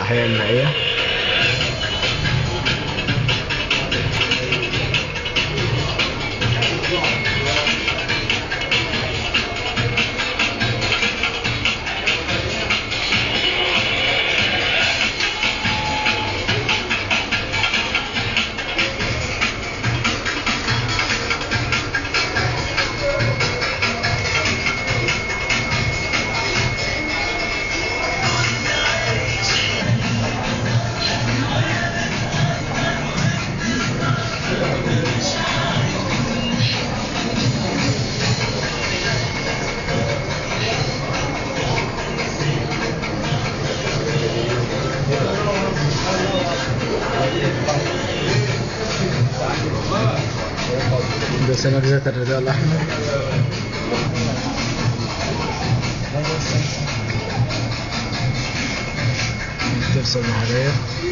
الأحياء المائية ده سمك ذات الرداء الأحمر الترسة البحرية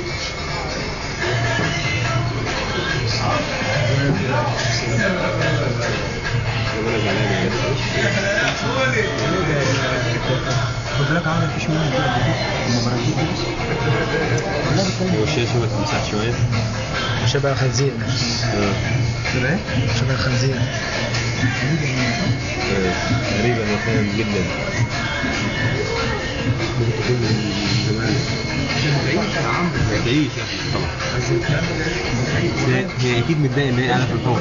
خد بالك عامل فيش منها كده المباراة دي والله بتكلم هو الشاشة ما تمسح شوية شبه الخنزير اه كده ايه؟ شبه الخنزير آه. غريبة أنا فاهم جدا ممكن تكون من زمان تعيش يا عمرو تعيش يا أخي طبعا هي- هي أكيد متضايقة إن هي قاعدة في الحوض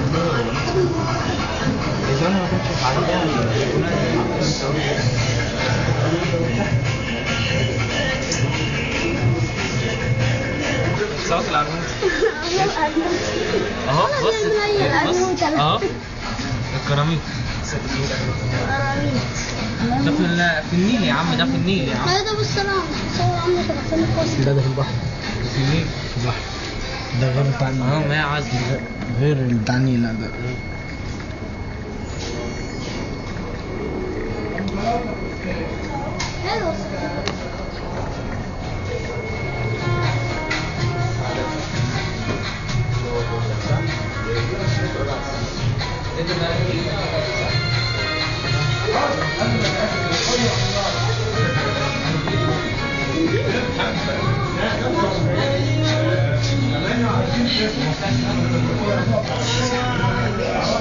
إذا أنا ما كنتش عارفها صوت العرموش اهو بص بص اهو الكراميط ده في ال- في النيل يا عم ده في النيل يا عم هذا بالسلام صور عمرك رقم الفصل ده ده في البحر في النيل في البحر ده غير بتاع النيل اهو ما هي عزم غير اللي بتاع النيل لا ده حلو Thank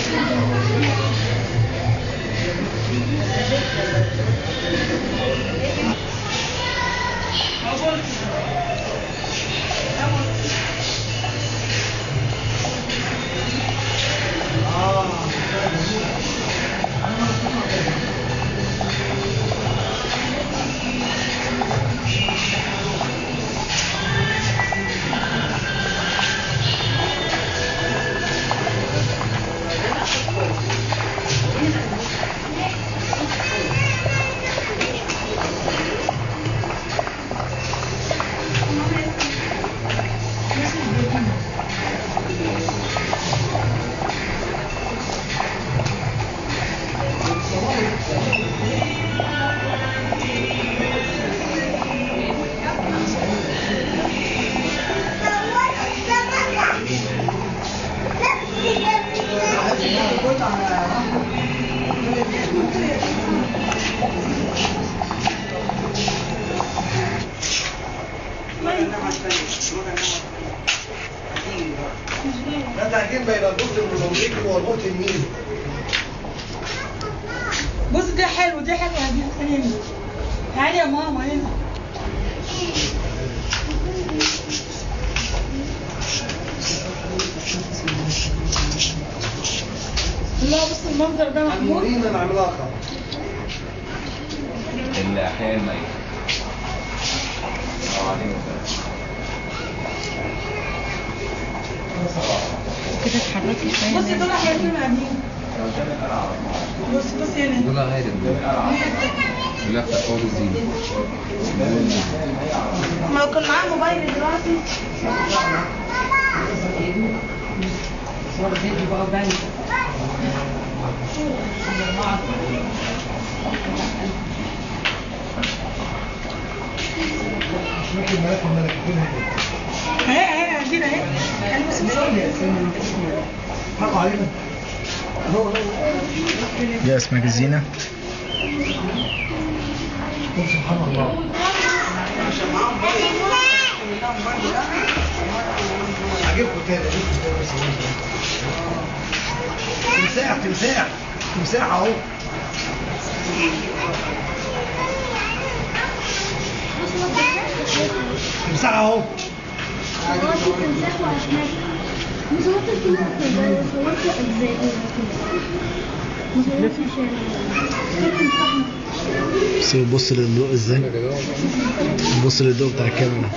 لا تعجين بين المسلم والامريكي والموت المين بص ده حلو ده حلو يا بنت هنا تعالي يا ماما هنا لا بص المنظر ده محمود المرينا العملاقه الأحياء الميتة اه عليهم كده اتحركي شويه بصي دول حلوين قاعدين بص بص هنا دول غير لا تفاوض الزينة ما كان معاه موبايل دلوقتي ممكن ملك الملكتين هنا اهي اهي قاعدين اهي انا بس حقوا علينا هو هو دي اسماك الزينة قل سبحان الله عجبكم تاني عجبكم تاني بس تمساح تمساح تمساح اهو تمساح اهو صورت تمساح وأسماك ما صورتش كده صورت أجزاء ما صورتش صورت تمساح بس بص للضوء ازاي بص للضوء بتاع الكاميرا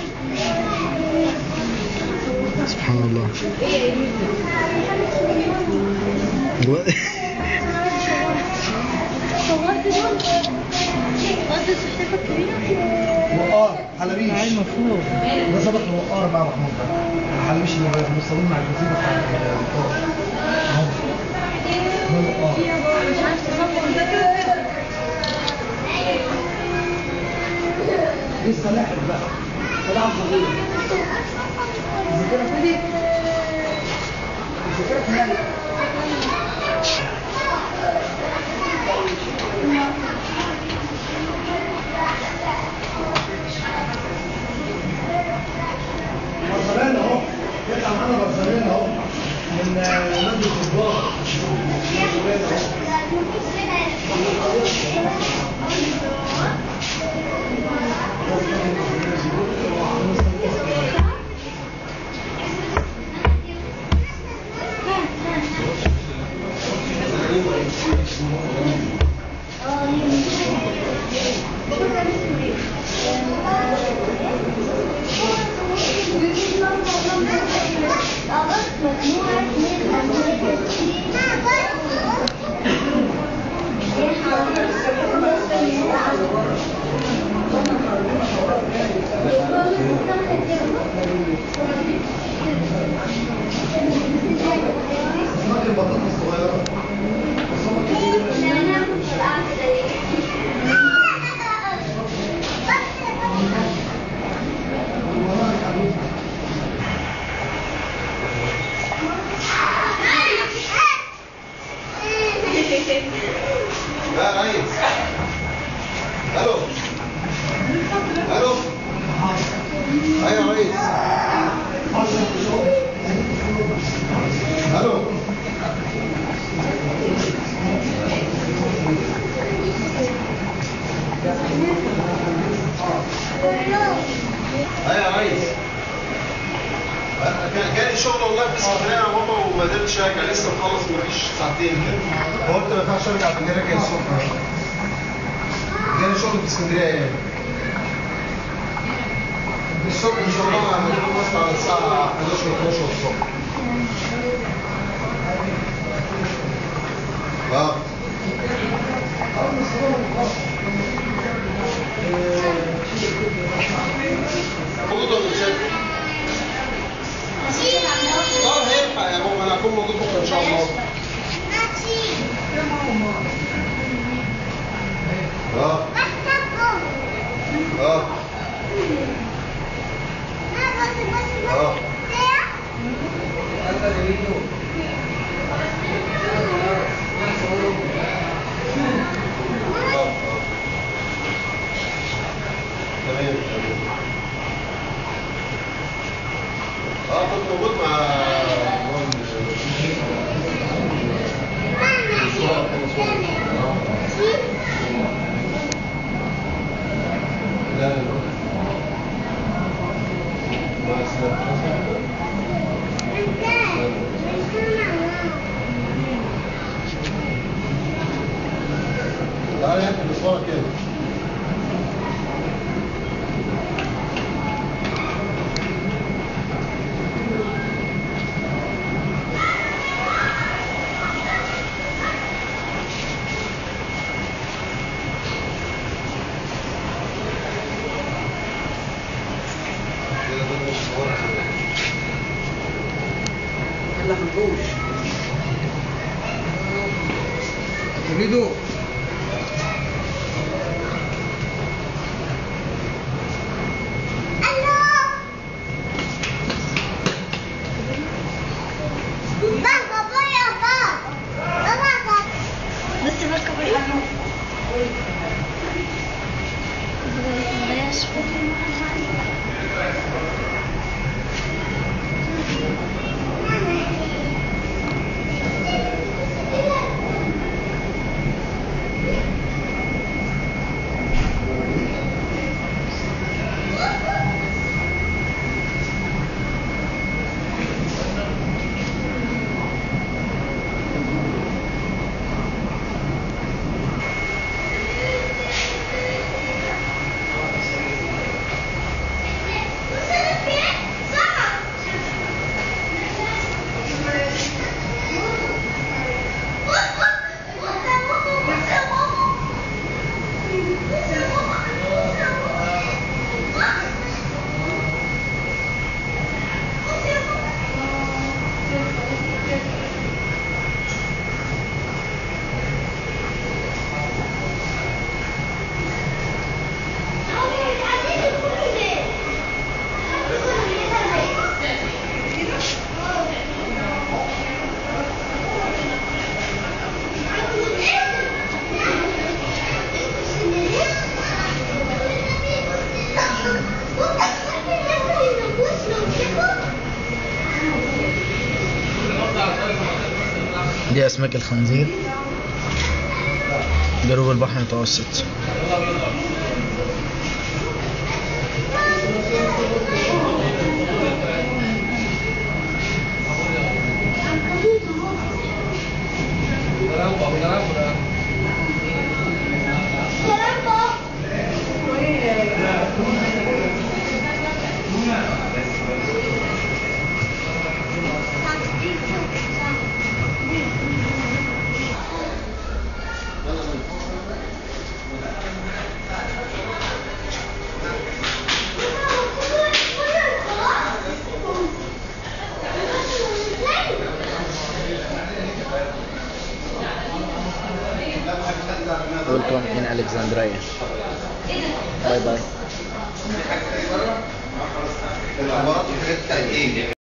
سبحان الله الو- صورت دول صورت السلحفاة الكبيرة وقار حلبيش المفروض ده سبق الوقار بقى محمود بقى حلبيش اللي موصلين مع الجزيره بتاعت الوقار اهو ده الوقار مش عارف تصور ده كده لسه لاحق بقى طلع صغير الذاكره فين الذاكره فين برزلان اهو يطلع معانا برزلان اهو من نادي الكبار برزلان اهو الصبح يا بابا وما قدرتش ارجع لسه مخلص مفيش ساعتين كده قلت ما ينفعش ارجع بالليل راجع الصبح جالي شغل في اسكندريه يعني الصبح ان شاء الله انا هجيب مصر على الساعه 11 12 الصبح اه موجود ولا مسافر؟ اه هينفع يا بابا انا هكون موجود بكره ان شاء الله اه اه اه اه اه تمام تمام اه كنت موجود مع لا لا لا مع السلامة تعالى انت مشوارك كده كده ده مشوارك كده يلا هنخش تريدوا بس بركب القهوة بلاش دي أسماك الخنزير جنوب البحر المتوسط Welcome in Alexandria. Bye bye. العبارات والحاجات بتاعت ايه